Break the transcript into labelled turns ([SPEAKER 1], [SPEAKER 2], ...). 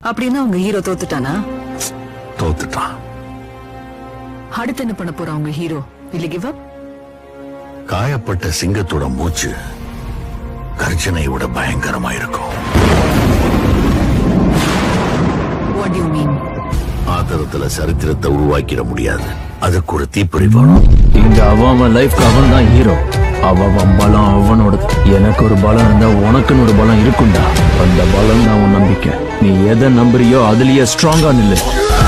[SPEAKER 1] அப்படின்னா உங்க ஹீரோ தோத்துட்டானா
[SPEAKER 2] தோத்துட்டான்
[SPEAKER 1] அடுத்து என்ன பண்ண போறான் உங்க ஹீரோ இல்ல கிவ் அப்
[SPEAKER 2] காயப்பட்ட சிங்கத்தோட மூச்சு கர்ஜனை விட பயங்கரமா இருக்கும்
[SPEAKER 1] வாட் யூ மீன்
[SPEAKER 2] ஆத்திரத்துல சரித்திரத்தை உருவாக்கிட முடியாது அதுக்கு ஒரு தீப்பொறி வேணும்
[SPEAKER 3] இங்க அவன் அவன் லைஃப்க்கு அவன் தான் ஹீரோ அவன் அவன் பலம் அவனோட எனக்கு ஒரு பலம் இருந்தா உனக்குன்னு ஒரு பலம் இருக்கும்டா அந்த பலம் தான் உன் நம்பிக்கை நீ எதை நம்புறியோ அதுலயே ஸ்ட்ராங்கா நில்லு